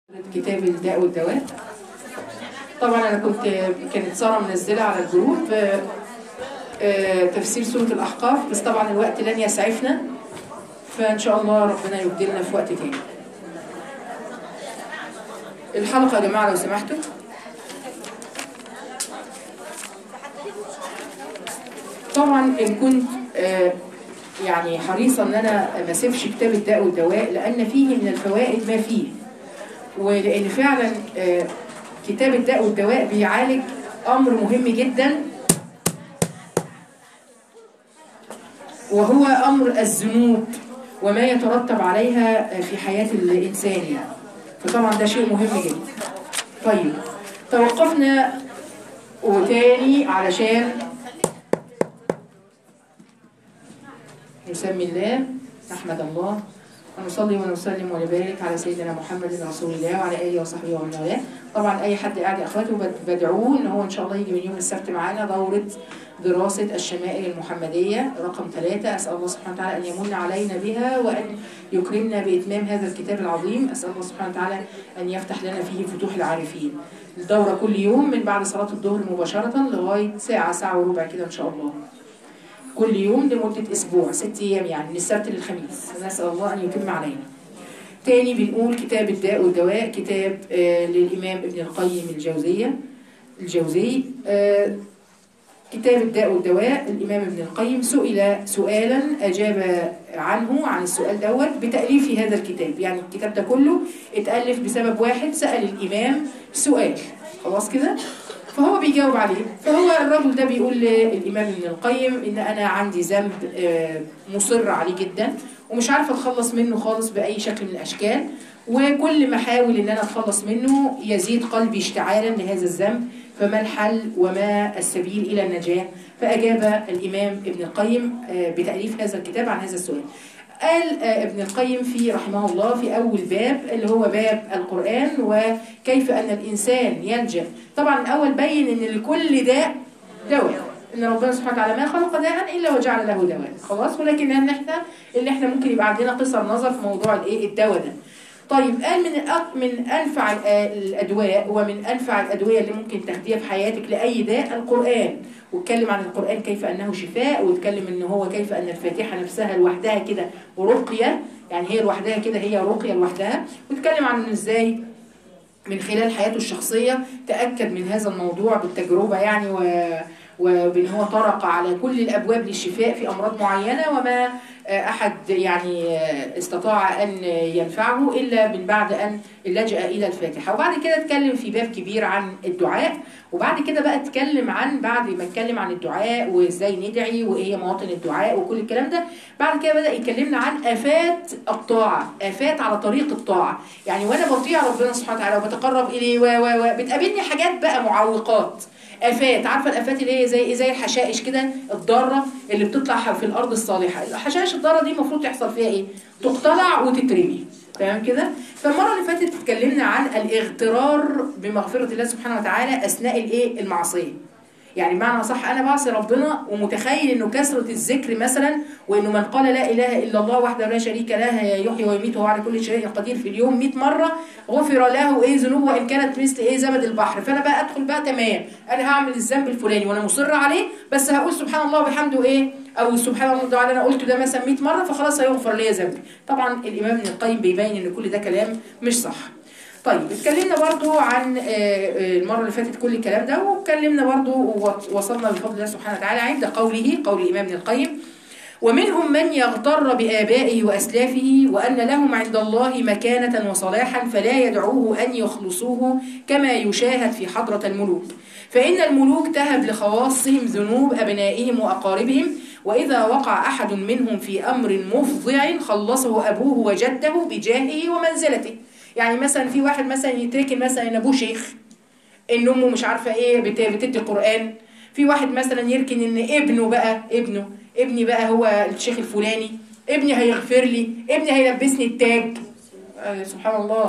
كتاب الداء والدواء طبعا انا كنت كانت ساره منزله على الجروب آه، آه، تفسير سوره الاحقاف بس طبعا الوقت لن يسعفنا فان شاء الله ربنا يبدلنا في وقت تاني الحلقه يا جماعه لو سمحتوا طبعا ان كنت آه، يعني حريصه ان انا ما اسيبش كتاب الداء والدواء لان فيه من الفوائد ما فيه ولان فعلا آه، كتاب الداء والدواء بيعالج امر مهم جدا وهو امر الذنوب وما يترتب عليها في حياه الانسان يعني فطبعا ده شيء مهم جدا طيب توقفنا وتاني علشان نسمي الله نحمد الله ونصلي ونسلم ونبارك على سيدنا محمد رسول الله وعلى اله وصحبه ومن والاه طبعا اي حد قاعد يا اخواته بد- بدعوه ان هو ان شاء الله يجي من يوم السبت معانا دوره دراسه الشمائل المحمديه رقم ثلاثة اسال الله سبحانه وتعالى ان يمن علينا بها وان يكرمنا باتمام هذا الكتاب العظيم اسال الله سبحانه وتعالى ان يفتح لنا فيه فتوح العارفين الدوره كل يوم من بعد صلاه الظهر مباشره لغايه ساعه ساعه وربع كده ان شاء الله كل يوم لمدة أسبوع ست أيام يعني من السبت للخميس نسأل الله أن يتم علينا تاني بنقول كتاب الداء والدواء كتاب آه للإمام ابن القيم الجوزية الجوزي آه كتاب الداء والدواء الإمام ابن القيم سئل سؤالا أجاب عنه عن السؤال دوت بتأليف هذا الكتاب يعني الكتاب ده كله اتألف بسبب واحد سأل الإمام سؤال خلاص كده فهو بيجاوب عليه فهو الرجل ده بيقول للإمام ابن القيم إن أنا عندي ذنب آه، مصر عليه جدا ومش عارفة أتخلص منه خالص بأي شكل من الأشكال وكل ما أحاول إن أنا أتخلص منه يزيد قلبي اشتعالا لهذا الذنب فما الحل وما السبيل إلى النجاة فأجاب الإمام ابن القيم آه، بتأليف هذا الكتاب عن هذا السؤال قال آه، ابن القيم في رحمه الله في أول باب اللي هو باب القرآن وكيف أن الإنسان يلجأ طبعا الأول بين أن لكل داء دواء ان ربنا سبحانه وتعالى ما خلق داء الا وجعل له دواء خلاص ولكن ان احنا اللي احنا ممكن يبقى عندنا قصر نظر في موضوع الايه الدواء ده طيب قال من أق- من انفع ال- الادواء ومن انفع الادويه اللي ممكن تاخديها في حياتك لاي داء القران واتكلم عن القران كيف انه شفاء واتكلم ان هو كيف ان الفاتحه نفسها لوحدها كده رقيه يعني هي لوحدها كده هي رقيه لوحدها واتكلم عن ازاي من خلال حياته الشخصية تأكد من هذا الموضوع بالتجربة يعني و وبان هو طرق على كل الابواب للشفاء في امراض معينه وما آه، احد يعني آه، استطاع ان ينفعه الا من بعد ان لجأ الى الفاتحه وبعد كده اتكلم في باب كبير عن الدعاء وبعد كده بقى اتكلم عن بعد ما اتكلم عن الدعاء وازاي ندعي وايه هي مواطن الدعاء وكل الكلام ده بعد كده بدا يكلمنا عن افات الطاعه افات على طريق الطاعه يعني وانا بطيع ربنا سبحانه وتعالى وبتقرب اليه و و و بتقابلني حاجات بقى معوقات افات عارفه الافات اللي هي زي ايه زي الحشائش كده الضاره اللي بتطلع في الارض الصالحه الحشائش الضاره دي المفروض يحصل فيها ايه تقتلع وتترمي تمام كده فالمره اللي فاتت اتكلمنا عن الاغترار بمغفره الله سبحانه وتعالى اثناء الايه المعصيه يعني بمعنى صح انا بعصي ربنا ومتخيل انه كثره الذكر مثلا وانه من قال لا اله الا الله وحده لا شريك له يحيي ويميت وهو على كل شيء قدير في اليوم 100 مره غفر له ايه ذنوبه وان كانت مثل ايه زبد البحر فانا بقى ادخل بقى تمام انا هعمل الذنب الفلاني وانا مصر عليه بس هقول سبحان الله وبحمده ايه او سبحان الله ده انا قلته ده مثلا 100 مره فخلاص هيغفر لي ذنبي طبعا الامام ابن القيم بيبين ان كل ده كلام مش صح طيب اتكلمنا برضو عن آه، آه، المرة اللي فاتت كل الكلام ده واتكلمنا برضو ووصلنا بفضل الله سبحانه وتعالى عند قوله قول الإمام ابن القيم ومنهم من يغتر بآبائه وأسلافه وأن لهم عند الله مكانة وصلاحا فلا يدعوه أن يخلصوه كما يشاهد في حضرة الملوك فإن الملوك تهب لخواصهم ذنوب أبنائهم وأقاربهم وإذا وقع أحد منهم في أمر مفضع خلصه أبوه وجده بجاهه ومنزلته يعني مثلا في واحد مثلا يتركن مثلا ان ابوه شيخ ان امه مش عارفه ايه بت- بتدي قران في واحد مثلا يركن ان ابنه بقى ابنه ابني بقى هو الشيخ الفلاني ابني هيغفر لي ابني هيلبسني التاج آه سبحان الله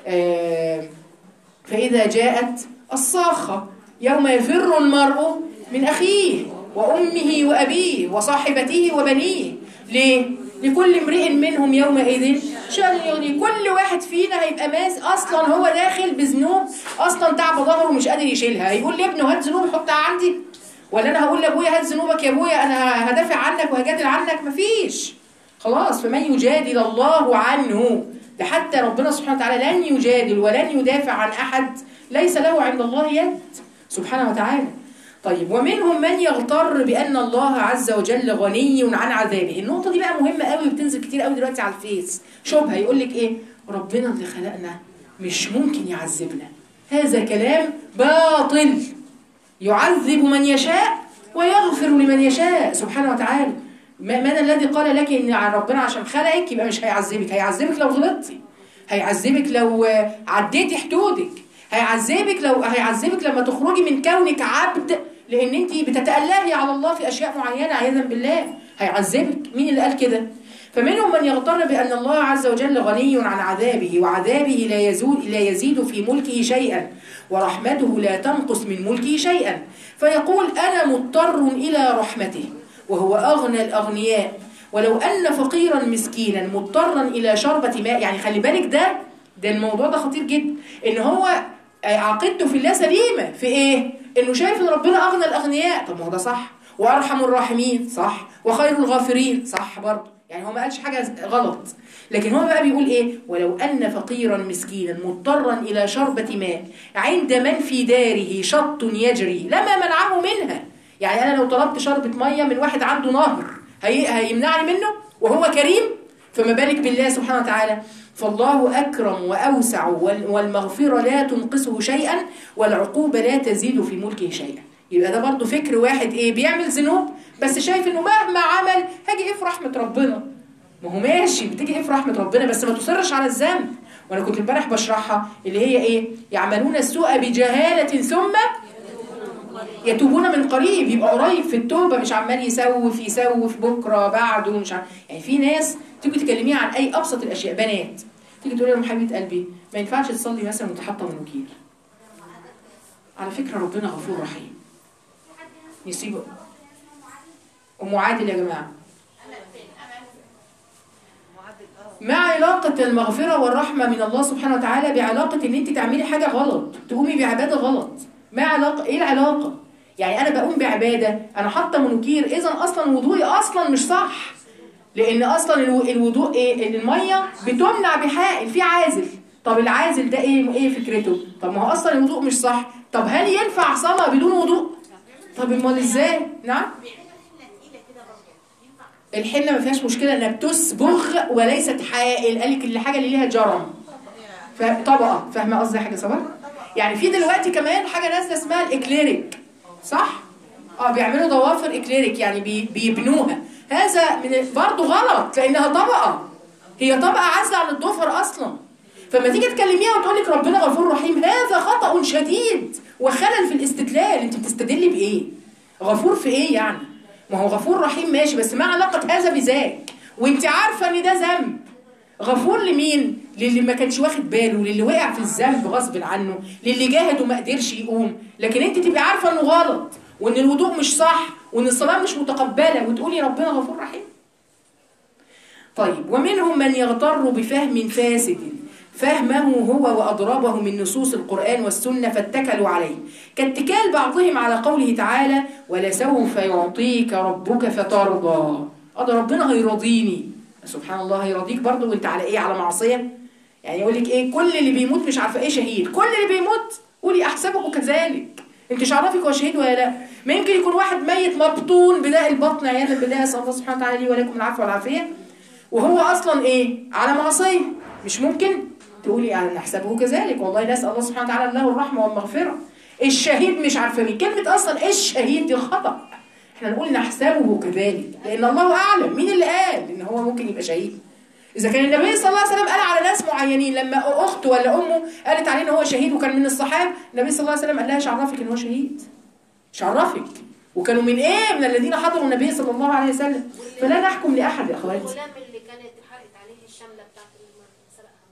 آه فإذا جاءت الصاخة يوم يفر المرء من أخيه وأمه وأبيه وصاحبته وبنيه ليه؟ لكل امرئ منهم يومئذ شأن يغني كل واحد فينا هيبقى ماس اصلا هو داخل بذنوب اصلا تعب ظهره ومش قادر يشيلها هيقول لابنه هات ذنوب حطها عندي ولا انا هقول لابويا هات ذنوبك يا ابويا انا هدافع عنك وهجادل عنك مفيش خلاص فمن يجادل الله عنه ده حتى ربنا سبحانه وتعالى لن يجادل ولن يدافع عن احد ليس له عند الله يد سبحانه وتعالى طيب ومنهم من يغتر بان الله عز وجل غني عن عذابه النقطه دي بقى مهمه قوي وبتنزل كتير قوي دلوقتي على الفيس شبهه يقول لك ايه ربنا اللي خلقنا مش ممكن يعذبنا هذا كلام باطل يعذب من يشاء ويغفر لمن يشاء سبحانه وتعالى ما- من الذي قال لك ان ربنا عشان خلقك يبقى مش هيعذبك هيعذبك لو غلطتي هيعذبك لو آه، عديتي حدودك هيعذبك لو هيعذبك لما تخرجي من كونك عبد لان انت بتتألهي على الله في اشياء معينه عياذا بالله هيعذبك مين اللي قال كده فمنهم من يغتر بأن الله عز وجل غني عن عذابه وعذابه لا يزول لا يزيد في ملكه شيئا ورحمته لا تنقص من ملكه شيئا فيقول أنا مضطر إلى رحمته وهو أغنى الأغنياء ولو أن فقيرا مسكينا مضطرا إلى شربة ماء يعني خلي بالك ده ده الموضوع ده خطير جدا إن هو آه، عقيدته في الله سليمة في إيه؟ إنه شايف إن ربنا أغنى الأغنياء طب ما هو ده صح وأرحم الراحمين صح وخير الغافرين صح برضه يعني هو ما قالش حاجة غلط لكن هو بقى بيقول ايه ولو ان فقيرا مسكينا مضطرا الى شربة ماء عند من في داره شط يجري لما منعه منها يعني انا لو طلبت شربة مية من واحد عنده نهر هي هيمنعني منه وهو كريم فما بالك بالله سبحانه وتعالى فالله أكرم وأوسع وال- والمغفرة لا تنقصه شيئا والعقوبة لا تزيد في ملكه شيئا يبقى ده برضو فكر واحد ايه بيعمل ذنوب بس شايف انه مهما عمل هاجي ايه في رحمة ربنا ما هو ماشي بتيجي ايه في رحمة ربنا بس ما تصرش على الذنب وانا كنت امبارح بشرحها اللي هي ايه يعملون السوء بجهالة ثم يتوبون من قريب يبقى قريب في التوبة مش عمال يسوف يسوف بكرة بعده مش عارف يعني في ناس تيجي تكلميها عن أي أبسط الأشياء بنات تيجي تقول لهم حبيبة قلبي ما ينفعش تصلي مثلا وانت حاطة منوكير على فكرة ربنا غفور رحيم يسيبه أم عادل يا جماعة ما علاقة المغفرة والرحمة من الله سبحانه وتعالى بعلاقة ان انت تعملي حاجة غلط تقومي بعبادة غلط ما علاقة ايه العلاقة يعني انا بقوم بعبادة انا حاطة منوكير اذا اصلا وضوئي اصلا مش صح لان اصلا الو- الوضوء ايه المية بتمنع بحائل في عازل طب العازل ده ايه ايه فكرته طب ما هو اصلا الوضوء مش صح طب هل ينفع صلاة بدون وضوء طب امال ازاي نعم الحنه ما فيهاش مشكله انها بتصبغ وليست حائل قال لك الحاجه اللي ليها جرم فطبقه فاهمه قصدي حاجه صباح يعني في دلوقتي كمان حاجه نازله اسمها الاكليريك صح اه بيعملوا ضوافر اكليريك يعني بي بيبنوها هذا من برضه غلط لانها طبقه هي طبقه عازله عن الضفر اصلا فما تيجي تكلميها وتقول لك ربنا غفور رحيم هذا خطأ شديد وخلل في الاستدلال انت بتستدلي بايه غفور في ايه يعني ما هو غفور رحيم ماشي بس ما علاقة هذا بذاك وانت عارفة ان ده ذنب غفور لمين للي ما كانش واخد باله للي وقع في الذنب غصب عنه للي جاهد وما قدرش يقوم لكن انت تبقي عارفة انه غلط وان الوضوء مش صح وان الصلاة مش متقبلة وتقولي ربنا غفور رحيم طيب ومنهم من يغتر بفهم فاسد فهمه هو وأضرابه من نصوص القرآن والسنة فاتكلوا عليه كاتكال بعضهم على قوله تعالى ولسوف يعطيك ربك فترضى اه ده ربنا هيرضيني سبحان الله هيرضيك برضه وانت على ايه على معصية يعني يقول لك ايه كل اللي بيموت مش عارفه ايه شهيد كل اللي بيموت قولي احسبه كذلك انت مش عارفك هو شهيد ولا لا ما يمكن يكون واحد ميت مبطون بداء البطن عياذا بالله اسال الله سبحانه وتعالى لي ولكم العفو والعافيه وهو اصلا ايه على معصيه مش ممكن تقولي يعني نحسبه كذلك والله نسال الله سبحانه وتعالى له الرحمه والمغفره الشهيد مش عارفه مين كلمه اصلا ايه الشهيد دي خطا احنا نقول نحسبه كذلك لان الله اعلم مين اللي قال ان هو ممكن يبقى شهيد اذا كان النبي صلى الله عليه وسلم قال على ناس معينين لما اخته ولا امه قالت عليه ان هو شهيد وكان من الصحابه النبي صلى الله عليه وسلم قال لها ايش عرفك ان هو شهيد مش عرفك وكانوا من ايه من الذين حضروا النبي صلى الله عليه وسلم فلا نحكم لاحد يا اخواتي الغلام اللي كانت اتحرقت عليه الشمله بتاعت اللي سرقها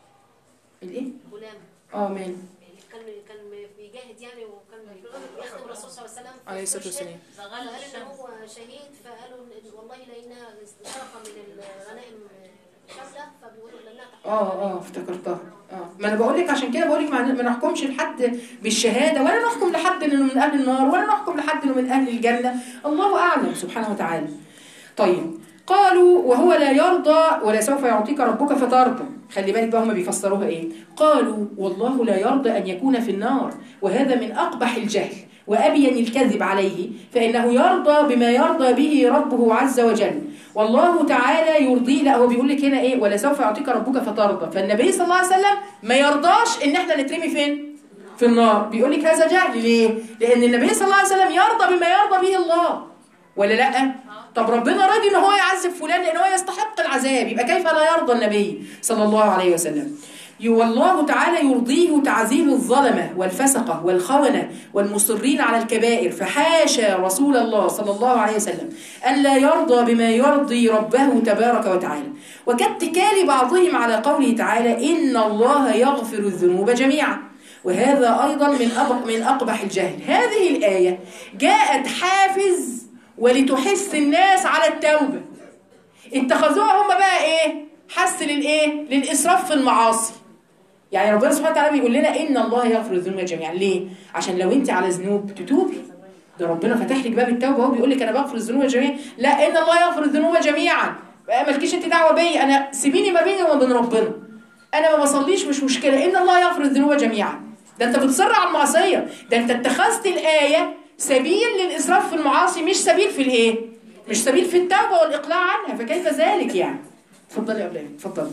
الايه غلام اه مال اللي كان كان بيجاهد يعني وكان بيخدم الرسول صلى الله عليه وسلم عليه الصلاة والسلام. فقال ان هو شهيد فقالوا إن والله لانها سرقه من الغنائم شامله فبيقولوا لانها تحت اه اه افتكرتها اه ما انا بقول لك عشان كده بقول لك ما ما نحكمش لحد بالشهاده ولا نحكم لحد انه من اهل النار ولا نحكم لحد انه من اهل الجنه الله اعلم سبحانه وتعالى طيب قالوا وهو لا يرضى ولا سوف يعطيك ربك فترضى خلي بالك بقى هم بيفسروها ايه قالوا والله لا يرضى ان يكون في النار وهذا من اقبح الجهل وابين الكذب عليه فانه يرضى بما يرضى به ربه عز وجل والله تعالى يرضي لا هو بيقول لك هنا ايه ولا سوف يعطيك ربك فترضى فالنبي صلى الله عليه وسلم ما يرضاش ان احنا نترمي فين في النار بيقول لك هذا جهل ليه لان النبي صلى الله عليه وسلم يرضى بما يرضى به الله ولا لا طب ربنا راضي ان هو يعذب فلان لان هو يستحق العذاب يبقى كيف لا يرضى النبي صلى الله عليه وسلم والله تعالى يرضيه تعذيب الظلمة والفسقة والخونة والمصرين على الكبائر فحاشا رسول الله صلى الله عليه وسلم ألا يرضى بما يرضي ربه تبارك وتعالى وكاتكال بعضهم على قوله تعالى إن الله يغفر الذنوب جميعا وهذا أيضا من أبق من أقبح الجهل هذه الآية جاءت حافز ولتحث الناس على التوبة اتخذوها هم بقى ايه حث للايه للاسراف في المعاصي يعني ربنا سبحانه وتعالى بيقول لنا ان الله يغفر الذنوب جميعا ليه عشان لو انت على ذنوب تتوبي ده ربنا فتح لك باب التوبه اهو بيقول لك انا بغفر الذنوب جميعا لا ان الله يغفر الذنوب جميعا مالكيش انت دعوه بيا انا سيبيني ما بيني وما بين ربنا انا ما بصليش مش مشكله ان الله يغفر الذنوب جميعا ده انت بتصر على المعصيه ده انت اتخذت الايه سبيل للاسراف في المعاصي مش سبيل في الايه مش سبيل في التوبه والاقلاع عنها فكيف ذلك يعني اتفضلي يا أبلاد اتفضلي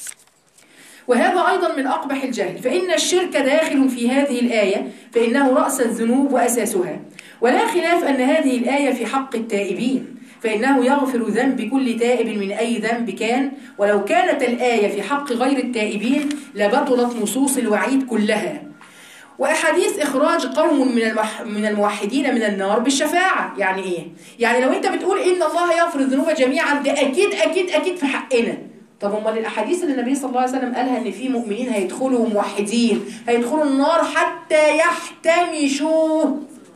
وهذا أيضا من أقبح الجهل فإن الشرك داخل في هذه الآية فإنه رأس الذنوب وأساسها ولا خلاف أن هذه الآية في حق التائبين فإنه يغفر ذنب كل تائب من أي ذنب كان ولو كانت الآية في حق غير التائبين لبطلت نصوص الوعيد كلها وأحاديث إخراج قوم من المح من الموحدين من النار بالشفاعة يعني إيه؟ يعني لو أنت بتقول إن الله يغفر الذنوب جميعا ده أكيد أكيد أكيد في حقنا طب امال الاحاديث اللي النبي صلى الله عليه وسلم قالها ان في مؤمنين هيدخلوا موحدين هيدخلوا النار حتى يحتمشوا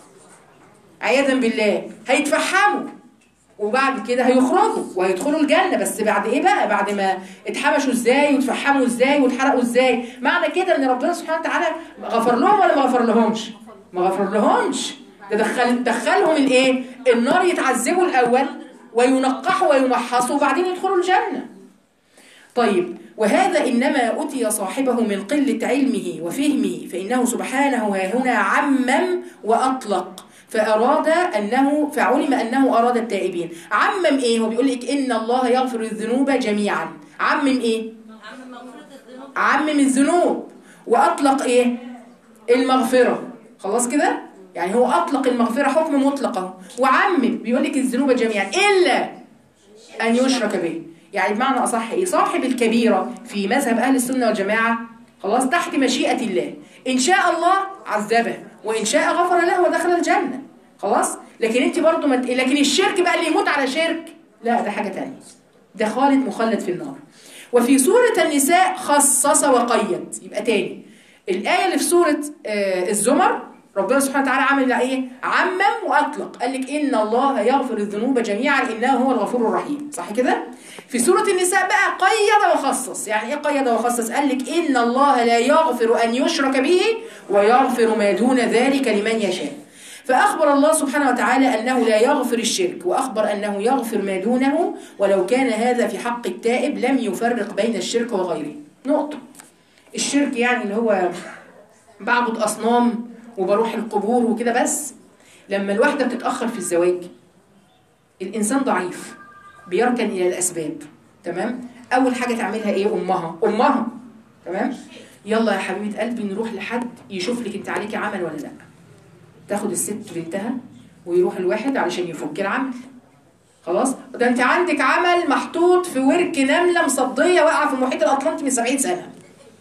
عياذا بالله هيتفحموا وبعد كده هيخرجوا وهيدخلوا الجنة بس بعد ايه بقى بعد ما اتحبشوا ازاي واتفحموا ازاي واتحرقوا ازاي معنى كده ان ربنا سبحانه وتعالى غفر لهم ولا ما غفر لهمش ما غفر لهمش ده دخل دخلهم الايه النار يتعذبوا الاول وينقحوا ويمحصوا وبعدين يدخلوا الجنة طيب وهذا إنما أتي صاحبه من قلة علمه وفهمه فإنه سبحانه ها هنا عمم وأطلق فأراد أنه فعلم أنه أراد التائبين عمم إيه هو بيقول لك إن الله يغفر الذنوب جميعا عمم إيه عمم الذنوب وأطلق إيه المغفرة خلاص كده يعني هو أطلق المغفرة حكم مطلقة وعمم بيقول لك الذنوب جميعا إلا أن يشرك به يعني بمعنى أصح إيه صاحب الكبيرة في مذهب أهل السنة والجماعة خلاص تحت مشيئة الله إن شاء الله عذبه وإن شاء غفر له ودخل الجنة خلاص لكن أنت برضو مت... لكن الشرك بقى اللي يموت على شرك لا ده حاجة تانية ده خالد مخلد في النار وفي سورة النساء خصص وقيد يبقى تاني الآية اللي في سورة آه الزمر ربنا سبحانه وتعالى عمل ايه عمم واطلق قال لك ان الله يغفر الذنوب جميعا انه هو الغفور الرحيم صح كده في سوره النساء بقى قيد وخصص يعني ايه قيد وخصص قال لك ان الله لا يغفر ان يشرك به ويغفر ما دون ذلك لمن يشاء فأخبر الله سبحانه وتعالى أنه لا يغفر الشرك وأخبر أنه يغفر ما دونه ولو كان هذا في حق التائب لم يفرق بين الشرك وغيره نقطة الشرك يعني اللي هو بعبد أصنام وبروح القبور وكده بس لما الواحدة بتتأخر في الزواج الإنسان ضعيف بيركن إلى الأسباب تمام أول حاجة تعملها إيه أمها أمها تمام يلا يا حبيبة قلبي نروح لحد يشوف لك أنت عليكي عمل ولا لأ تاخد الست بنتها ويروح الواحد علشان يفك العمل خلاص ده انت عندك عمل محطوط في ورك نمله مصديه واقعه في المحيط الاطلنطي من 70 سنه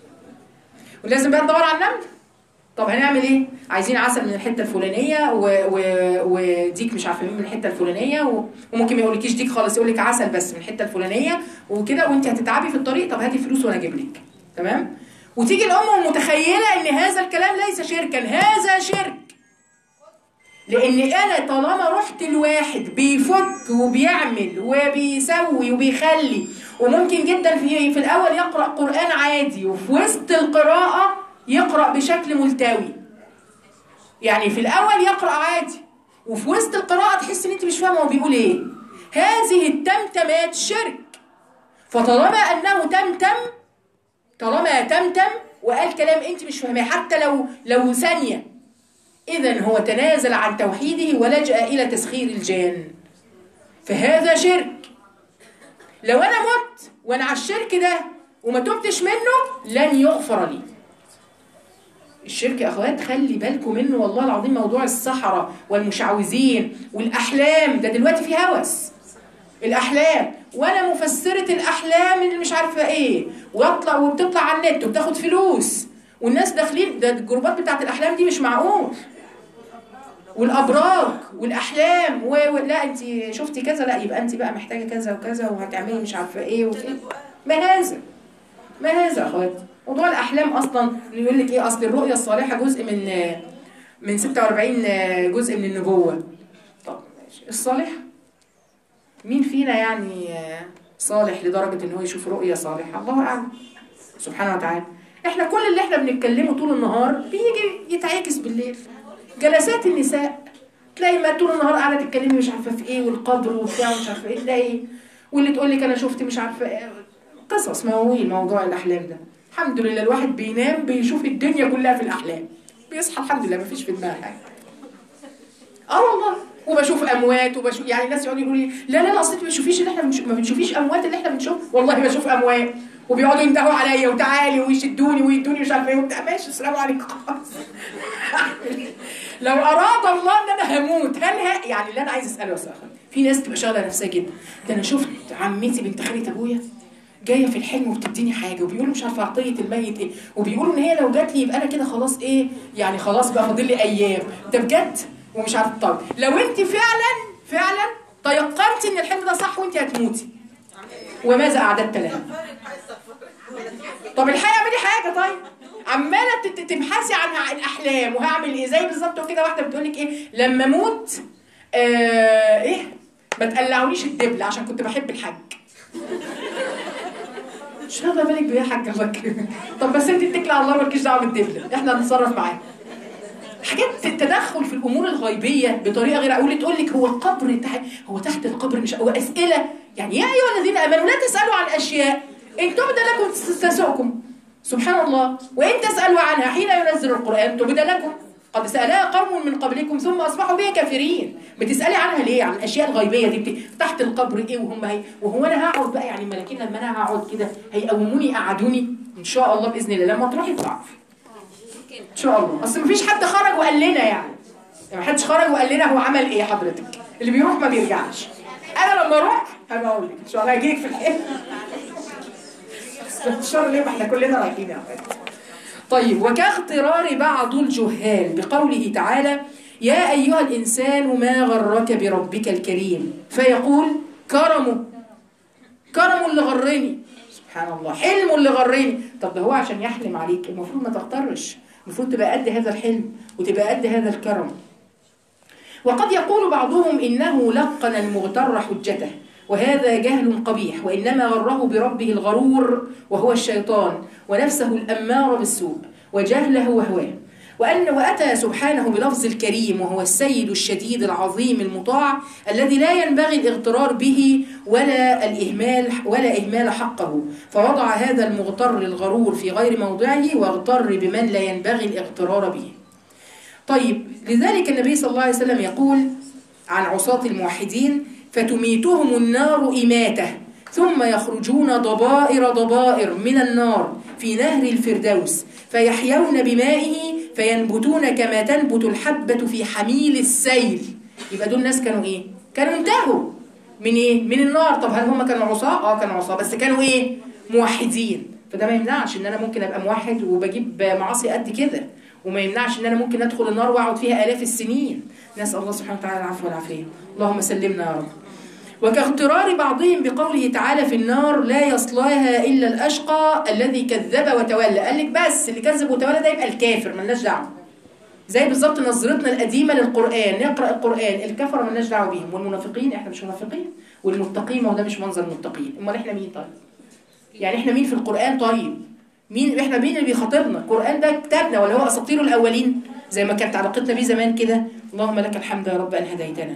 ولازم بقى ندور على النمل طب هنعمل ايه عايزين عسل من الحته الفلانيه و... و... وديك مش عارفه مين من الحته الفلانيه و... وممكن ما يقولكيش ديك خالص يقول لك عسل بس من الحته الفلانيه وكده وانت هتتعبي في الطريق طب هاتي فلوس وانا اجيب لك تمام وتيجي الام متخيله ان هذا الكلام ليس شركا هذا شرك لان انا طالما رحت لواحد بيفك وبيعمل وبيسوي وبيخلي وممكن جدا في في الاول يقرا قران عادي وفي وسط القراءه يقرا بشكل ملتوي يعني في الاول يقرا عادي وفي وسط القراءه تحس ان انت مش فاهمه هو بيقول ايه هذه التمتمات شرك فطالما انه تمتم طالما تمتم وقال كلام انت مش فاهماه حتى لو لو ثانيه اذا هو تنازل عن توحيده ولجأ الى تسخير الجان فهذا شرك لو انا مت وانا على الشرك ده وما تبتش منه لن يغفر لي الشرك يا اخوات خلي بالكم منه والله العظيم موضوع السحرة والمشعوذين والاحلام ده دلوقتي في هوس الاحلام وانا مفسره الاحلام اللي مش عارفه ايه واطلع وبتطلع على النت وبتاخد فلوس والناس داخلين ده الجروبات بتاعت الاحلام دي مش معقول والابراج والاحلام و... و... لا انت شفتي كذا لا يبقى انت بقى محتاجه كذا وكذا وهتعملي مش عارفه ايه وكده ما هذا ما هذا يا اخوات موضوع الاحلام اصلا اللي يقول لك ايه اصل الرؤيه الصالحه جزء من من 46 جزء من النبوه طب ماشي الصالح مين فينا يعني صالح لدرجه ان هو يشوف رؤيه صالحه الله اعلم سبحانه وتعالى احنا كل اللي احنا بنتكلمه طول النهار بيجي يتعكس بالليل جلسات النساء تلاقي ما طول النهار قاعده تتكلمي مش عارفه في ايه والقبر وبتاع ومش عارفه ايه تلاقي واللي تقول لك انا شفت مش عارفه ايه قصص مواويل موضوع الاحلام ده الحمد لله الواحد بينام بيشوف الدنيا كلها في الاحلام بيصحى الحمد لله مفيش في دماغه حاجه اه والله وبشوف اموات وبشوف يعني الناس يقعدوا يقولوا لي لا لا لا اصل انت ما بتشوفيش اللي احنا بنشوف ما بتشوفيش اموات اللي احنا بنشوف والله بشوف اموات وبيقعدوا يندهوا عليا وتعالي ويشدوني ويدوني مش عارفه ايه وبتاع ماشي السلام عليكم خلاص لو اراد الله ان انا هموت هل ها يعني اللي انا عايز اساله يا ساخن في ناس تبقى شغاله نفسها جدا ده انا شفت عمتي بنت خالة ابويا جايه في الحلم وبتديني حاجه وبيقولوا مش عارفه عطيه الميت ايه وبيقولوا ان هي لو جات لي يبقى انا كده خلاص ايه يعني خلاص بقى فاضل لي ايام ده بجد ومش عارفه طب لو انت فعلا فعلا تيقنتي ان الحلم ده صح وانت هتموتي وماذا اعددت لها طب الحقيقه اعملي حاجه طيب عماله تبحثي عن الاحلام وهعمل ايه زي بالظبط كده واحده بتقول لك ايه لما اموت آه ايه ما تقلعونيش الدبل عشان كنت بحب الحج مش واخده بالك بيه يا حاجه بك طب بس انت اتكلي على الله مالكيش دعوه بالدبل احنا هنتصرف معاه حاجات التدخل في الامور الغيبيه بطريقه غير اقول تقول لك هو القبر تحت هو تحت القبر مش هو اسئله يعني يا ايها الذين امنوا لا تسالوا عن اشياء ان تبد لكم تسؤكم سبحان الله وان تسالوا عنها حين ينزل القران تبد لكم قد سالها قوم من قبلكم ثم اصبحوا بها كافرين بتسالي عنها ليه عن الاشياء الغيبيه دي بت... تحت القبر ايه وهم هي وهو انا هقعد بقى يعني الملاكين لما انا هقعد كده هيقوموني يقعدوني ان شاء الله باذن الله لما تروحي تعرفي ان شاء الله اصل مفيش حد خرج وقال لنا يعني ما حدش خرج وقال لنا هو عمل ايه حضرتك اللي بيروح ما بيرجعش انا لما اروح هبقى اقول لك ان شاء الله هجيلك في الحلم ان شاء الله ليه ما احنا كلنا رايحين يا اخوات طيب وكاغترار بعض الجهال بقوله تعالى يا ايها الانسان ما غرك بربك الكريم فيقول كرمه كرم اللي غرني سبحان الله حلم اللي غرني طب ده هو عشان يحلم عليك المفروض ما تغترش المفروض تبقى قد هذا الحلم وتبقى قد هذا الكرم وقد يقول بعضهم إنه لقن المغتر حجته وهذا جهل قبيح وإنما غره بربه الغرور وهو الشيطان ونفسه الأمار بالسوء وجهله وهواه وأن وأتى سبحانه بلفظ الكريم وهو السيد الشديد العظيم المطاع الذي لا ينبغي الاغترار به ولا الإهمال ولا إهمال حقه فوضع هذا المغتر الغرور في غير موضعه واغتر بمن لا ينبغي الاغترار به طيب لذلك النبي صلى الله عليه وسلم يقول عن عصاة الموحدين فتميتهم النار إماتة ثم يخرجون ضبائر ضبائر من النار في نهر الفردوس فيحيون بمائه فينبتون كما تنبت الحبة في حميل السيل يبقى دول ناس كانوا ايه؟ كانوا انتهوا من ايه؟ من النار طب هل هم كانوا عصاة؟ اه كانوا عصاة بس كانوا ايه؟ موحدين فده ما يمنعش ان انا ممكن ابقى موحد وبجيب معاصي قد كده وما يمنعش ان انا ممكن ادخل النار واقعد فيها الاف السنين نسال الله سبحانه وتعالى العفو والعافيه اللهم سلمنا يا رب وكاغترار بعضهم بقوله تعالى في النار لا يصلاها الا الاشقى الذي كذب وتولى قال لك بس اللي كذب وتولى ده يبقى الكافر ملناش دعوه زي بالظبط نظرتنا القديمه للقران نقرا القران الكفره مالناش دعوه بيهم والمنافقين احنا مش منافقين والمتقين ما هو ده مش منظر المتقين امال احنا مين طيب يعني احنا مين في القران طيب مين احنا مين اللي بيخاطبنا القران ده كتابنا ولا هو اساطير الاولين زي ما كانت علاقتنا بيه زمان كده اللهم لك الحمد يا رب ان هديتنا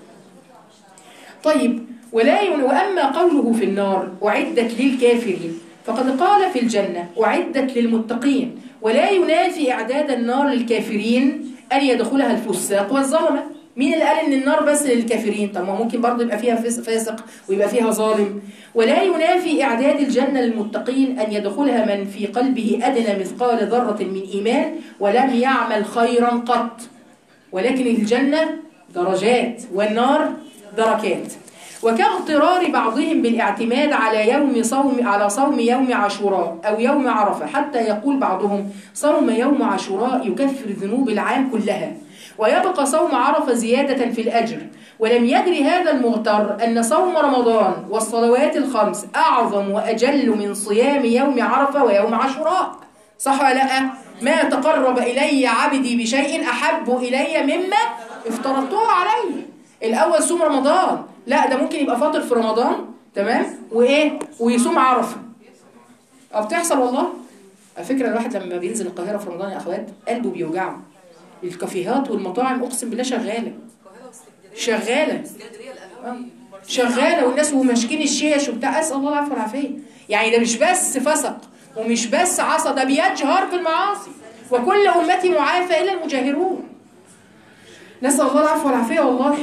طيب ولا ين... واما قوله في النار اعدت للكافرين فقد قال في الجنه اعدت للمتقين ولا ينافي اعداد النار للكافرين ان يدخلها الفساق والظلمه مين اللي قال ان النار بس للكافرين طب ما ممكن برضه يبقى فيها فس- فاسق ويبقى فيها ظالم ولا ينافي اعداد الجنه للمتقين ان يدخلها من في قلبه ادنى مثقال ذره من ايمان ولم يعمل خيرا قط ولكن الجنه درجات والنار دركات وكاغترار بعضهم بالاعتماد على يوم صوم على صوم يوم عاشوراء او يوم عرفه حتى يقول بعضهم صوم يوم عاشوراء يكفر ذنوب العام كلها ويبقى صوم عرفه زياده في الاجر ولم يدري هذا المغتر ان صوم رمضان والصلوات الخمس اعظم واجل من صيام يوم عرفه ويوم عاشوراء صح ولا لا ما تقرب الي عبدي بشيء احب الي مما افترضته عليه الاول صوم رمضان لا ده ممكن يبقى فاطر في رمضان تمام وايه ويصوم عرفه اه بتحصل والله على فكره الواحد لما بينزل القاهره في رمضان يا اخوات قلبه بيوجعه الكافيهات والمطاعم اقسم بالله شغاله شغاله آه. شغاله والناس وماسكين الشيش وبتاع اسال الله العفو والعافيه يعني ده مش بس فسق ومش بس عصى ده بيجهر في المعاصي وكل امتي معافى الا المجاهرون نسال الله العفو والعافيه والله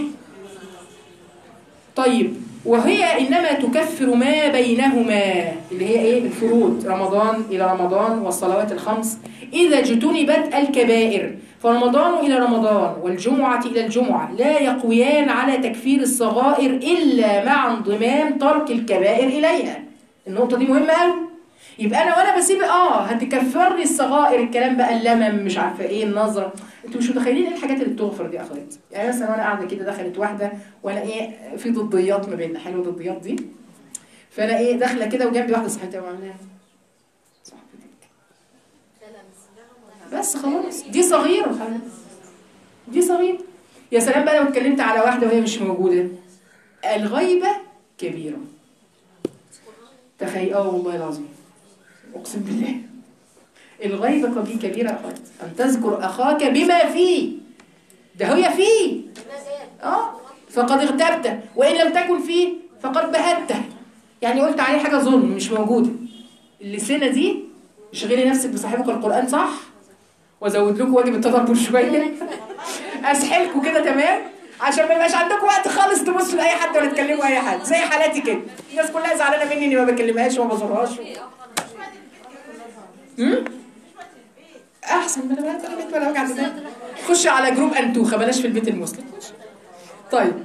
طيب وهي انما تكفر ما بينهما اللي هي ايه الفروض رمضان الى رمضان والصلوات الخمس اذا اجتنبت الكبائر فرمضان الى رمضان والجمعه الى الجمعه لا يقويان على تكفير الصغائر الا مع انضمام ترك الكبائر اليها النقطه دي مهمه قوي يبقى انا وانا بسيب اه هتكفرني الصغائر الكلام بقى اللمم مش عارفه ايه النظره انتوا مش متخيلين ايه الحاجات اللي بتغفر دي يا اخوات يعني مثلا وانا قاعده كده دخلت واحده وانا ايه في ضديات ما بيننا حلوه الضديات دي فانا ايه داخله كده وجنبي واحده صاحبتي وعاملاها صاحبتك بس خلاص دي صغيره خلاص دي صغيره يا سلام بقى لو اتكلمت على واحده وهي مش موجوده الغيبه كبيره تخيل اه والله العظيم اقسم بالله الغيبه دي كبيره يا اخوات ان تذكر اخاك بما فيه ده هي فيه اه فقد اغتبته وان لم تكن فيه فقد بهته يعني قلت عليه حاجه ظلم مش موجوده اللسانه دي اشغلي نفسك بصاحبك القران صح وازود لكم واجب التدبر شويه اسحلكم كده تمام عشان ما يبقاش عندكم وقت خالص تبصوا لاي حد ولا تكلموا اي حد زي حالاتي كده الناس كلها زعلانه مني اني ما بكلمهاش وما بزورهاش امم احسن ما انا بقى في البيت ولا وجع دماغ خش على جروب انتوخه بلاش في البيت المسلم خش. طيب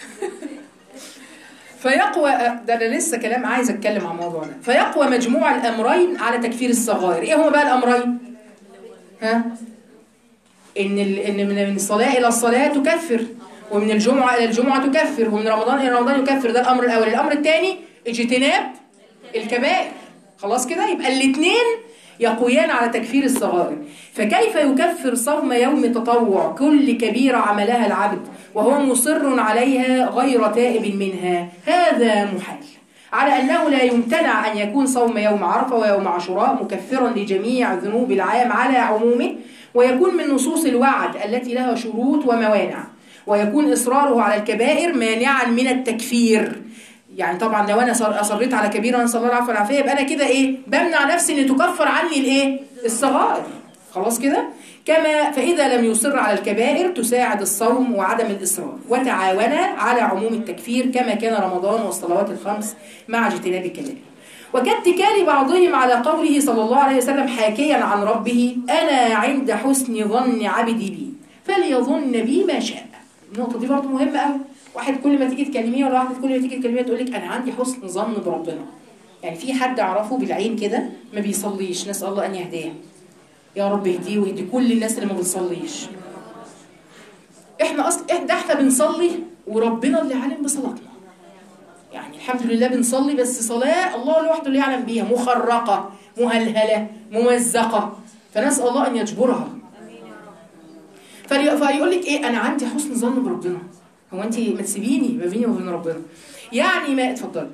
فيقوى ده انا لسه كلام عايز اتكلم عن الموضوع ده فيقوى مجموع الامرين على تكفير الصغائر ايه هما بقى الامرين ها ان ال... ان من من الصلاه الى الصلاه تكفر ومن الجمعه الى الجمعه تكفر ومن رمضان الى رمضان يكفر ده الامر الاول الامر الثاني اجتناب الكبائر خلاص كده يبقى الاثنين يقويان على تكفير الصغائر فكيف يكفر صوم يوم تطوع كل كبيرة عملها العبد وهو مصر عليها غير تائب منها هذا محال على أنه لا يمتنع أن يكون صوم يوم عرفة ويوم عاشوراء مكفرا لجميع ذنوب العام على عمومه ويكون من نصوص الوعد التي لها شروط وموانع ويكون إصراره على الكبائر مانعا من التكفير يعني طبعا لو انا صر- اصريت على كبيره نسال الله العفو والعافيه يبقى انا كده ايه بمنع نفسي ان تكفر عني الايه الصغائر خلاص كده كما فاذا لم يصر على الكبائر تساعد الصوم وعدم الاصرار وتعاونا على عموم التكفير كما كان رمضان والصلوات الخمس مع اجتناب الكبائر وكاتكال بعضهم على قوله صلى الله عليه وسلم حاكيا عن ربه انا عند حسن ظن عبدي بي فليظن بي ما شاء النقطه دي برضه مهمه قوي واحد كل ما تيجي تكلميه ولا واحده كل ما تيجي تكلميه تقول لك انا عندي حسن ظن بربنا يعني في حد اعرفه بالعين كده ما بيصليش نسال الله ان يهديه يا رب اهديه ويهدي كل الناس اللي ما بتصليش احنا اصلا احنا احنا بنصلي وربنا اللي عالم بصلاتنا يعني الحمد لله بنصلي بس صلاة الله لوحده اللي يعلم بيها مخرقة مهلهلة ممزقة فنسأل الله أن يجبرها فلي- فيقول لك ايه انا عندي حسن ظن بربنا هو انت ما تسيبيني ما بيني وبين ربنا يعني ما اتفضلي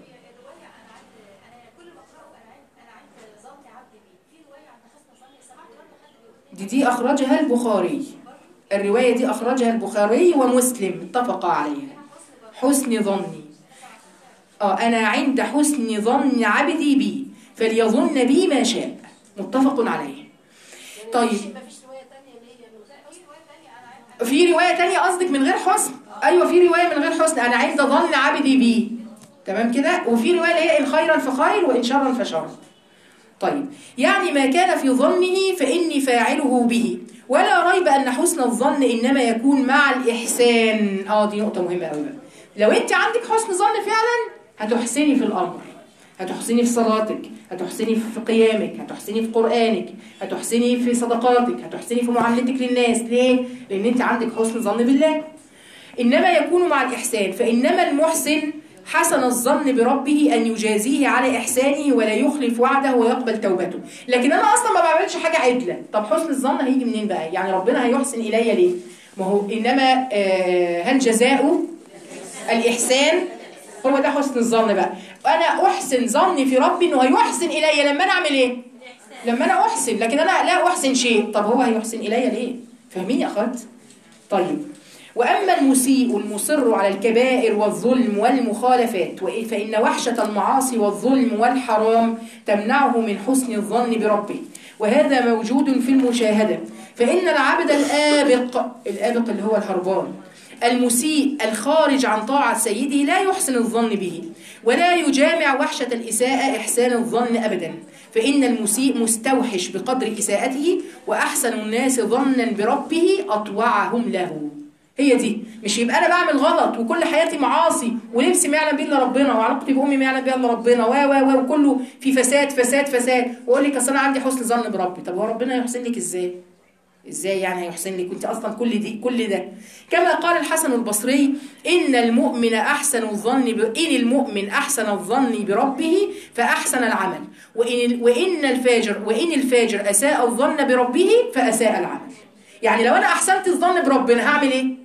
دي دي أخرجها البخاري الرواية دي أخرجها البخاري ومسلم اتفقا عليها حسن ظني اه أنا عند حسن ظن عبدي بي فليظن بي ما شاء متفق عليه طيب مفيش روايه ثانيه اللي هي من غير اي روايه ثانيه انا عارفه في رواية تانية قصدك من غير حسن أيوة في رواية من غير حسن أنا عند ظن عبدي بي تمام كده وفي رواية اللي هي إن خيرا فخير وإن شرا فشر طيب يعني ما كان في ظنه فإني فاعله به ولا ريب أن حسن الظن إنما يكون مع الإحسان آه دي نقطة مهمة أوي بقى لو أنت عندك حسن ظن فعلا هتحسني في الأمر هتحسني في صلاتك هتحسني في قيامك هتحسني في قرآنك هتحسني في صدقاتك هتحسني في معاملتك للناس ليه؟ لأن أنت عندك حسن ظن بالله إنما يكون مع الإحسان فإنما المحسن حسن الظن بربه أن يجازيه على إحسانه ولا يخلف وعده ويقبل توبته لكن أنا أصلا ما بعملش حاجة عدلة طب حسن الظن هيجي منين بقى يعني ربنا هيحسن إلي ليه ما هو إنما آه، هل جزاؤه الإحسان هو ده حسن الظن بقى أنا أحسن ظني في ربي إنه هيحسن إلي لما أنا أعمل إيه لما أنا أحسن لكن أنا لا أحسن شيء طب هو هيحسن إلي ليه فاهمين يا أخوات طيب وأما المسيء المصر على الكبائر والظلم والمخالفات وإ- فإن وحشة المعاصي والظلم والحرام تمنعه من حسن الظن بربه وهذا موجود في المشاهدة فإن العبد الآبق الآبق اللي هو الهربان المسيء الخارج عن طاعة سيده لا يحسن الظن به ولا يجامع وحشة الإساءة إحسان الظن أبدا فإن المسيء مستوحش بقدر إساءته وأحسن الناس ظنا بربه أطوعهم له هي دي مش يبقى انا بعمل غلط وكل حياتي معاصي ولبسي ما يعلم به الا ربنا وعلاقتي بامي ما يعلم بها الا ربنا و و و وكله في فساد فساد فساد واقول لك اصل انا عندي حسن ظن بربي طب هو ربنا يحسن لك ازاي ازاي يعني هيحسن لك وانت اصلا كل دي كل ده كما قال الحسن البصري ان المؤمن احسن الظن ب... ان المؤمن احسن الظن بربه فاحسن العمل وان وان الفاجر وان الفاجر اساء الظن بربه فاساء العمل يعني لو انا احسنت الظن بربنا هعمل ايه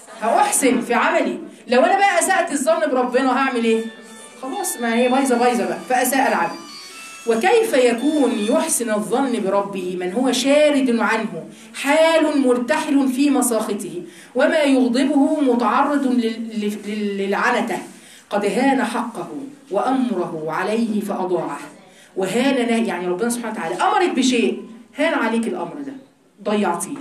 هأحسن في عملي لو انا بقى اسأت الظن بربنا هعمل ايه خلاص ما هي بايظه بايظه بقى فاساء العمل وكيف يكون يحسن الظن بربه من هو شارد عنه حال مرتحل في مساخطه وما يغضبه متعرض لل- لل- للعنته قد هان حقه وأمره عليه فأضاعه وهان نه- يعني ربنا سبحانه وتعالى أمرك بشيء هان عليك الأمر ده ضيعتيه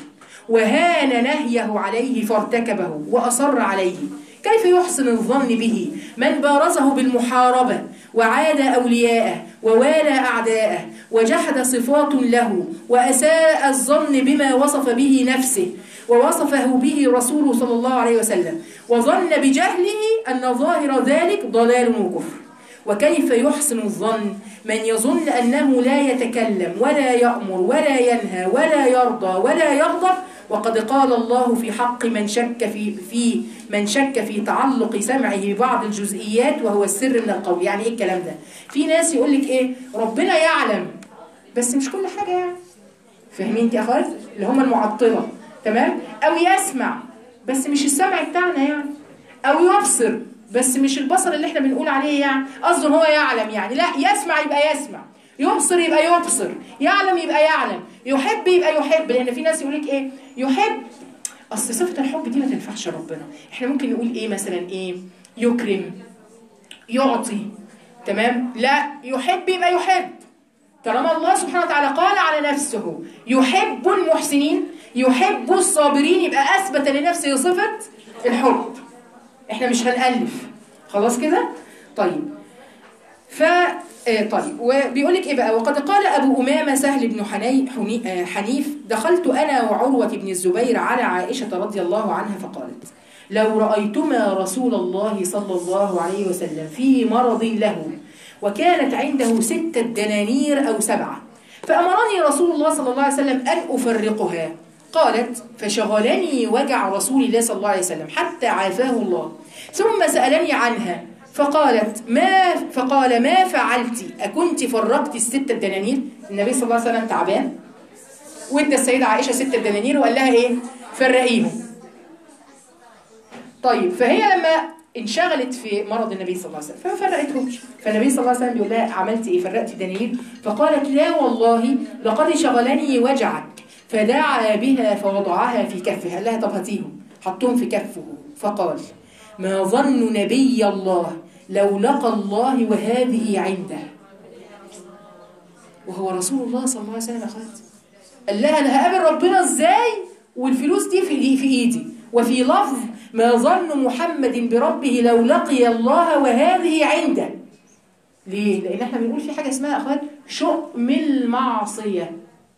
وهان نهيه عليه فارتكبه وأصر عليه كيف يحسن الظن به من بارزه بالمحاربة وعاد أولياءه ووالى أعداءه وجحد صفات له وأساء الظن بما وصف به نفسه ووصفه به رسوله صلى الله عليه وسلم وظن بجهله أن ظاهر ذلك ضلال وكفر وكيف يحسن الظن من يظن أنه لا يتكلم ولا يأمر ولا ينهى ولا يرضى ولا يغضب وقد قال الله في حق من شك في في من شك في تعلق سمعه ببعض الجزئيات وهو السر من القول يعني ايه الكلام ده في ناس يقول لك ايه ربنا يعلم بس مش كل حاجه يعني فاهمين انت يا اخوات اللي هم المعطله تمام او يسمع بس مش السمع بتاعنا يعني او يبصر بس مش البصر اللي احنا بنقول عليه يعني قصده إن هو يعلم يعني لا يسمع يبقى يسمع يبصر يبقى يبصر يعلم يبقى يعلم يحب يبقى يحب لان في ناس يقول لك ايه يحب اصل صفه الحب دي ما تنفعش ربنا احنا ممكن نقول ايه مثلا ايه يكرم يعطي تمام لا يحب يبقى يحب طالما الله سبحانه وتعالى قال على نفسه يحب المحسنين يحب الصابرين يبقى اثبت لنفسه صفه الحب احنا مش هنألف خلاص كده طيب ف آه، طيب وبيقول لك ايه بقى وقد قال ابو امامه سهل بن حني حني آه، حنيف دخلت انا وعروه بن الزبير على عائشه رضي الله عنها فقالت لو رايتما رسول الله صلى الله عليه وسلم في مرض له وكانت عنده ستة دنانير أو سبعة فأمرني رسول الله صلى الله عليه وسلم أن أفرقها قالت فشغلني وجع رسول الله صلى الله عليه وسلم حتى عافاه الله ثم سألني عنها فقالت ما فقال ما فعلت أكنت فرقت الستة دنانير النبي صلى الله عليه وسلم تعبان وادى السيدة عائشة ست دنانير وقال لها ايه فرقيهم طيب فهي لما انشغلت في مرض النبي صلى الله عليه وسلم فما فرقتهمش فالنبي صلى الله عليه وسلم بيقول لها عملت ايه فرقت الدنانير فقالت لا والله لقد شغلني وجعك فدعا بها فوضعها في كفه قال لها طب هاتيهم حطهم في كفه فقال ما ظن نبي الله لو لقى الله وهذه عنده وهو رسول الله صلى الله عليه وسلم أخذت قال لها أنا هقابل ربنا إزاي والفلوس دي في في إيدي وفي لفظ ما ظن محمد بربه لو لقي الله وهذه عنده ليه؟ لأن احنا بنقول في حاجة اسمها أخوات شؤم المعصية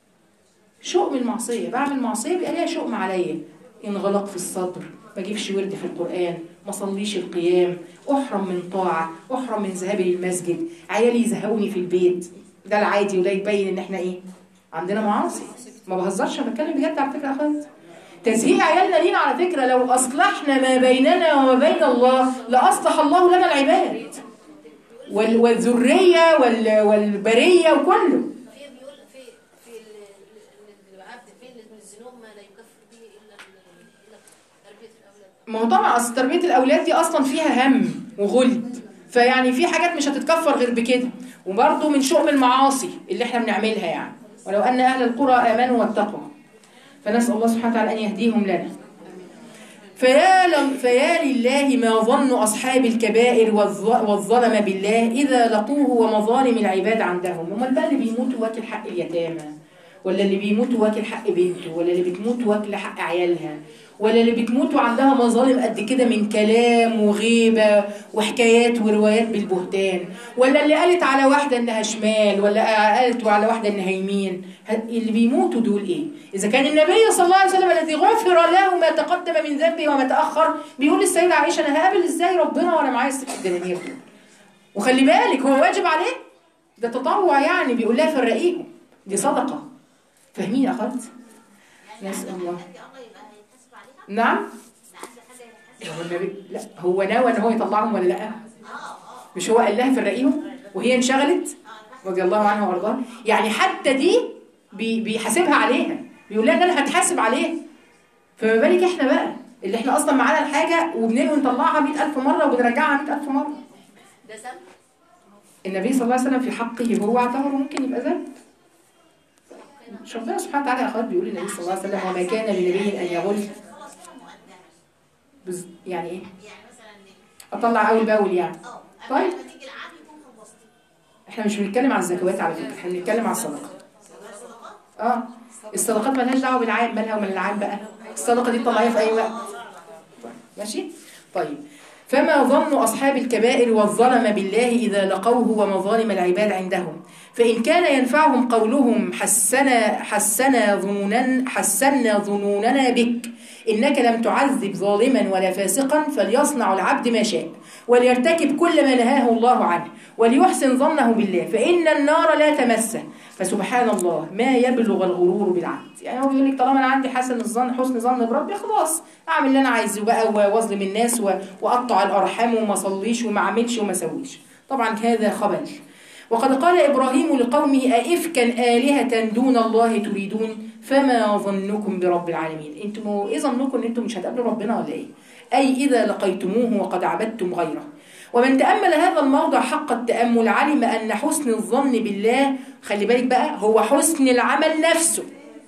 شؤم المعصية بعمل معصية بيبقى ليها شؤم عليا انغلاق في الصدر ما اجيبش ورد في القرآن ما صليش القيام احرم من طاعة احرم من ذهابي للمسجد عيالي يزهقوني في البيت ده العادي ولا يبين ان احنا ايه عندنا معاصي ما بهزرش انا بتكلم بجد على فكرة يا اخوات تزهيق عيالنا لينا على فكرة لو أصلحنا ما بيننا وما بين الله لأصلح الله لنا العباد وال- والذرية وال- والبرية وكله في بيقول في في ال- ال- العبد فين من الذنوب ما لا يكفر به الا ال- الا تربيه الاولاد ما هو طبعا اصل تربيه الاولاد دي اصلا فيها هم وغلد فيعني في حاجات مش هتتكفر غير بكده وبرضه من شؤم المعاصي اللي احنا بنعملها يعني ولو ان اهل القرى امنوا واتقوا فنسال الله سبحانه وتعالى ان يهديهم لنا فيا لم فيا لله ما ظن اصحاب الكبائر والظ- والظلم بالله اذا لقوه ومظالم العباد عندهم امال بقى اللي بيموتوا واكل حق اليتامى ولا اللي بيموتوا واكل حق بنته ولا اللي بتموت واكل حق عيالها ولا اللي بتموتوا عندها مظالم قد كده من كلام وغيبة وحكايات وروايات بالبهتان ولا اللي قالت على واحدة انها شمال ولا قالت على واحدة انها يمين ه- اللي بيموتوا دول ايه اذا كان النبي صلى الله عليه وسلم الذي غفر له ما تقدم من ذنبه وما تأخر بيقول للسيدة عائشة انا هقابل ازاي ربنا وانا معايا الست الدنانير دول وخلي بالك هو واجب عليه ده تطوع يعني بيقول لها فرقيهم دي صدقة فاهمين يا اخوات نسأل الله نعم هو النبي لا هو ناوى ان هو يطلعهم ولا لا مش هو قال لها فرقيهم وهي انشغلت رضي الله عنها وارضاها يعني حتى دي بي- بيحاسبها عليها بيقول لها ان انا هتحاسب عليها فما بالك احنا بقى اللي احنا اصلا معانا الحاجه وبننوي نطلعها 100000 مره وبنرجعها 100000 مره ده ذنب النبي صلى الله عليه وسلم في حقه هو اعتبره ممكن يبقى ذنب مش ربنا سبحانه وتعالى يا اخوات بيقول النبي صلى الله عليه وسلم وما كان لنبي ان يغل بز... يعني ايه اطلع اول باول يعني طيب احنا مش بنتكلم على الزكوات على فكره احنا بنتكلم على الصدقه اه الصدقات مالهاش دعوه بالعام مالها ومال العام بقى الصدقه دي تطلعيها في اي وقت طيب. ماشي طيب فما ظن أصحاب الكبائر والظلم بالله إذا لقوه ومظالم العباد عندهم فإن كان ينفعهم قولهم حسنا حسنا ظنونا حسنا ظنوننا بك إنك لم تعذب ظالما ولا فاسقا فليصنع العبد ما شاء وليرتكب كل ما نهاه الله عنه وليحسن ظنه بالله فإن النار لا تمسه فسبحان الله ما يبلغ الغرور بالعبد يعني هو بيقول لك طالما انا عندي حسن الظن حسن ظن بربي خلاص اعمل اللي انا عايزه بقى و- واظلم الناس و- واقطع الارحام وما اصليش وما اعملش وما اسويش طبعا هذا خبل وقد قال ابراهيم لقومه ائفكا الهه دون الله تريدون فما ظنكم برب العالمين انتم ايه ظنكم ان انتم مش هتقابلوا ربنا ولا ايه اي اذا لقيتموه وقد عبدتم غيره ومن تأمل هذا الموضع حق التأمل علم أن حسن الظن بالله خلي بالك بقى هو حسن العمل نفسه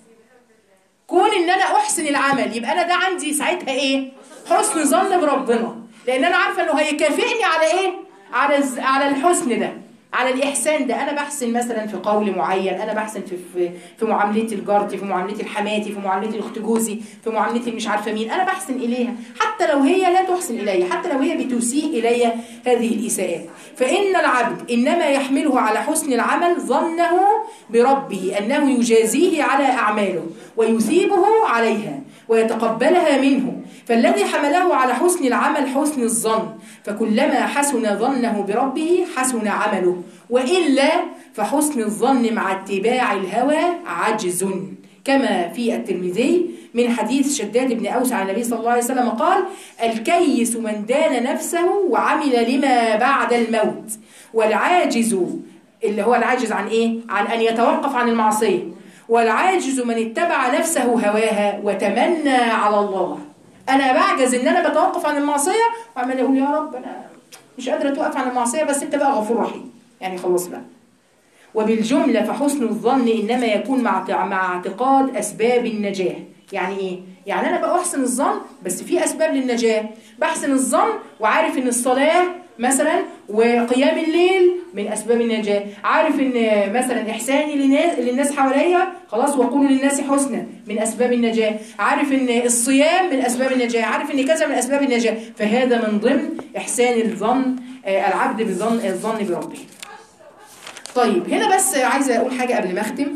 كون ان انا احسن العمل يبقى انا ده عندي ساعتها ايه حسن ظن بربنا لان انا عارفه انه هيكافئني على ايه على الز- على الحسن ده على الاحسان ده انا بحسن مثلا في قول معين انا بحسن في في, في معاملتي لجارتي في معاملتي لحماتي في معاملتي لاخت جوزي في معاملتي مش عارفه مين انا بحسن اليها حتى لو هي لا تحسن الي حتى لو هي بتسيء الي هذه الاساءات فان العبد انما يحمله على حسن العمل ظنه بربه انه يجازيه على اعماله ويثيبه عليها ويتقبلها منه فالذي حمله على حسن العمل حسن الظن فكلما حسن ظنه بربه حسن عمله وإلا فحسن الظن مع اتباع الهوى عجز كما في الترمذي من حديث شداد بن أوس عن النبي صلى الله عليه وسلم قال الكيس من دان نفسه وعمل لما بعد الموت والعاجز اللي هو العاجز عن إيه؟ عن أن يتوقف عن المعصية والعاجز من اتبع نفسه هواها وتمنى على الله انا بعجز ان انا بتوقف عن المعصيه وعمال اقول يا رب انا مش قادره اتوقف عن المعصيه بس انت بقى غفور رحيم يعني خلاص بقى وبالجمله فحسن الظن انما يكون مع مع اعتقاد اسباب النجاه يعني ايه يعني انا بقى احسن الظن بس في اسباب للنجاه بحسن الظن وعارف ان الصلاه مثلا وقيام الليل من اسباب النجاه عارف ان مثلا احساني للناس للناس حواليا خلاص وقولوا للناس حسنا من اسباب النجاه عارف ان الصيام من اسباب النجاه عارف ان كذا من اسباب النجاه فهذا من ضمن احسان الظن آه، العبد بظن الظن بربه طيب هنا بس عايزه اقول حاجه قبل ما اختم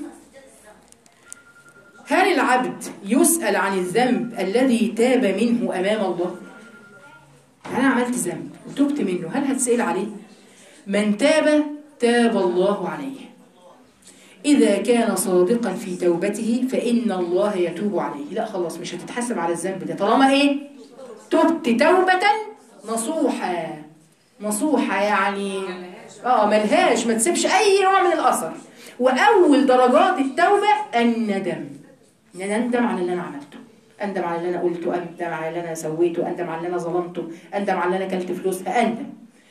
هل العبد يسأل عن الذنب الذي تاب منه أمام الله؟ أنا عملت ذنب وتبت منه هل هتسأل عليه؟ من تاب تاب الله عليه إذا كان صادقا في توبته فإن الله يتوب عليه لا خلاص مش هتتحسب على الذنب ده طالما إيه؟ تبت توبة نصوحة نصوحة يعني اه ملهاش ما تسيبش أي نوع من الأثر وأول درجات التوبة الندم ان انا اندم على اللي انا عملته اندم على اللي انا قلته اندم على اللي انا سويته اندم على اللي انا ظلمته اندم على اللي انا كلت فلوس اندم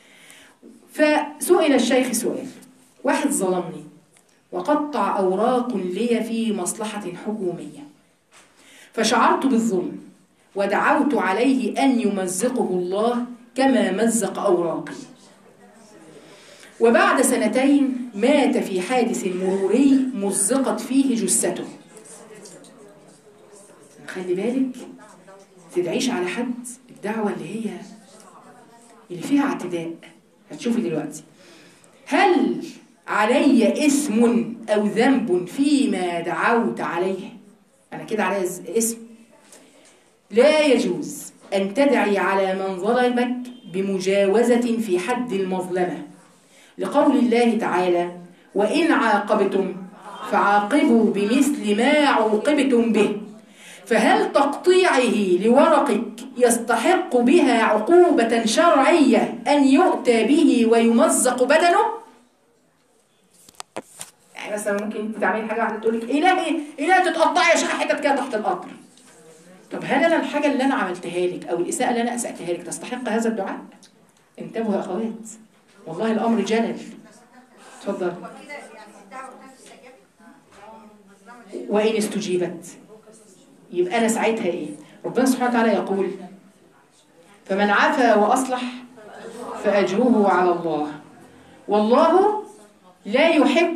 فسئل الشيخ سؤال واحد ظلمني وقطع اوراق لي في مصلحه حكوميه فشعرت بالظلم ودعوت عليه ان يمزقه الله كما مزق اوراقي وبعد سنتين مات في حادث مروري مزقت فيه جثته خلي بالك تدعيش على حد الدعوة اللي هي اللي فيها اعتداء هتشوفي دلوقتي هل علي اسم أو ذنب فيما دعوت عليه أنا كده علي اسم لا يجوز أن تدعي على من ظلمك بمجاوزة في حد المظلمة لقول الله تعالى وإن عاقبتم فعاقبوا بمثل ما عوقبتم به فهل تقطيعه لورقك يستحق بها عقوبة شرعية أن يؤتى به ويمزق بدنه؟ يعني مثلا ممكن انت تعملي حاجة واحدة تقول لك إلهي إلهي تتقطعي يا شيخة حتت كده تحت القطر. طب هل أنا الحاجة اللي أنا عملتها لك أو الإساءة اللي أنا أسأتها لك تستحق هذا الدعاء؟ انتبهوا يا أخوات والله الأمر جلل. اتفضل. وإن استجيبت يبقى أنا ساعتها إيه؟ ربنا سبحانه وتعالى يقول فمن عفا وأصلح فأجره على الله والله لا يحب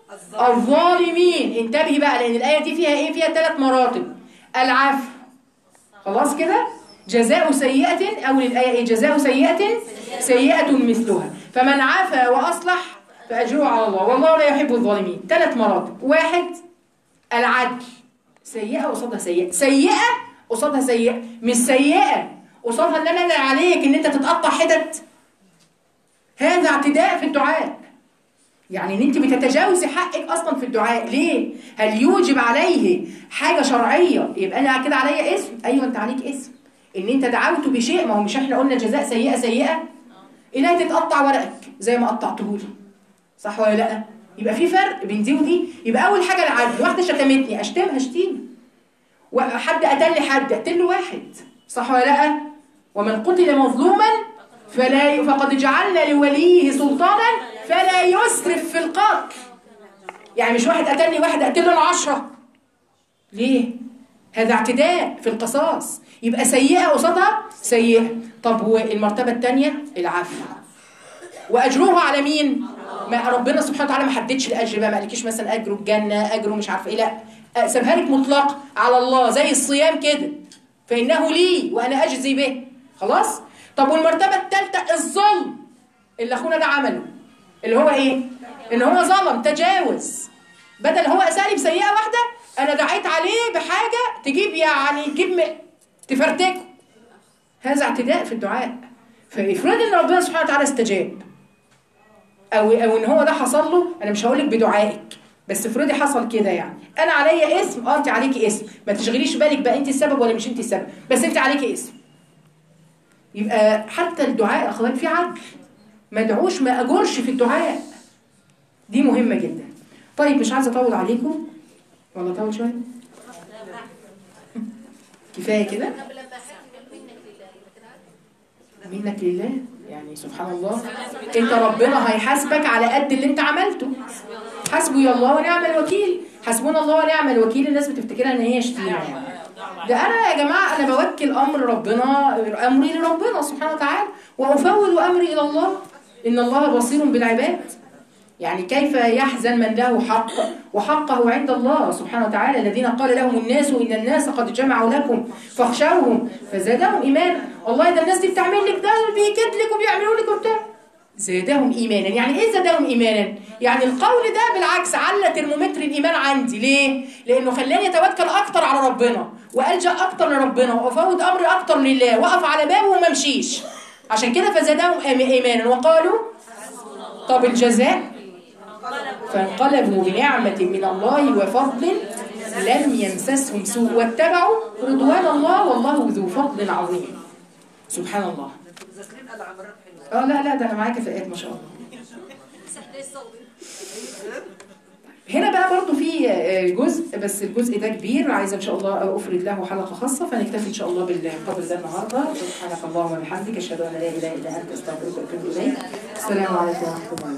الظالمين انتبهي بقى لأن الآية دي فيها إيه؟ فيها ثلاث مراتب العفو خلاص كده؟ جزاء سيئة أو الآية إيه؟ جزاء سيئة سيئة مثلها فمن عفا وأصلح فأجره على الله والله لا يحب الظالمين ثلاث مراتب واحد العدل سيئة قصادها سيئة سيئة قصادها سيئة مش سيئة قصادها ان انا أدعي عليك ان انت تتقطع حتت هذا اعتداء في الدعاء يعني ان انت بتتجاوزي حقك اصلا في الدعاء ليه هل يوجب عليه حاجة شرعية يبقى انا كده عليا اسم ايوه انت عليك اسم ان انت دعوت بشيء ما هو مش احنا قلنا جزاء سيئة سيئة الهي تتقطع ورقك زي ما قطعته لي صح ولا لا يبقى في فرق بين دي ودي يبقى اول حاجه العدل واحده شتمتني اشتمها اشتيم وحد قتل لي حد اقتل له واحد صح ولا لا ومن قتل مظلوما فلا فقد جعلنا لوليه سلطانا فلا يسرف في القتل يعني مش واحد قتلني واحد اقتل له العشرة ليه هذا اعتداء في القصاص يبقى سيئه قصادها سيئه طب والمرتبه الثانيه العفو واجروها على مين ما ربنا سبحانه وتعالى ما حددش الاجر بقى ما قالكيش مثلا اجره الجنه اجره مش عارفه ايه لا سابها لك مطلق على الله زي الصيام كده فانه لي وانا اجزي به خلاص طب والمرتبه الثالثه الظلم اللي اخونا ده عمله اللي هو ايه ان هو ظلم تجاوز بدل هو اسالي بسيئه واحده انا دعيت عليه بحاجه تجيب يعني تجيب م... تفرتكه هذا اعتداء في الدعاء فافرض ان ربنا سبحانه وتعالى استجاب او او ان هو ده حصل له انا مش هقول لك بدعائك بس افرضي حصل كده يعني انا عليا اسم اه انت عليكي اسم ما تشغليش بالك بقى انت السبب ولا مش انت السبب بس انت عليكي اسم يبقى حتى الدعاء يا اخوات في عدل ما ادعوش ما اجرش في الدعاء دي مهمه جدا طيب مش عايزه اطول عليكم ولا طول شويه كفايه كده قبل ما حكم منك لله لكن عاد منك لله يعني سبحان الله انت ربنا هيحاسبك على قد اللي انت عملته حسبي الله ونعم الوكيل حسبنا الله ونعم الوكيل الناس بتفتكرها ان هي شتيمه يعني ده انا يا جماعه انا بوكل امر ربنا امري لربنا سبحانه وتعالى وافوض امري الى الله ان الله بصير بالعباد يعني كيف يحزن من له حق وحقه عند الله سبحانه وتعالى الذين قال لهم الناس ان الناس قد جمعوا لكم فاخشوهم فزادهم ايمانا والله ده الناس دي بتعمل لك ده بيكد لك وبيعملوا لك وبتاع زادهم ايمانا يعني ايه زادهم ايمانا يعني القول ده بالعكس على ترمومتر الايمان عندي ليه لانه خلاني اتوكل اكتر على ربنا والجا اكتر لربنا وافوض امري اكتر لله واقف على بابه وما امشيش عشان كده فزادهم ايمانا وقالوا طب الجزاء فانقلبوا بنعمة من الله وفضل لم يمسسهم سوء واتبعوا رضوان الله والله ذو فضل عظيم سبحان الله ذاكرين قال عمرات حلوه اه لا لا ده انا معايا كفاءات ما شاء الله سحر الصوت هنا بقى برضو في آه، جزء بس الجزء ده كبير عايزه ان شاء الله افرد له حلقه خاصه فنكتفي ان شاء الله بالقدر ده النهارده سبحانك اللهم وبحمدك اشهد ان لا اله الا انت استغفرك واتوب اليك السلام عليكم ورحمه الله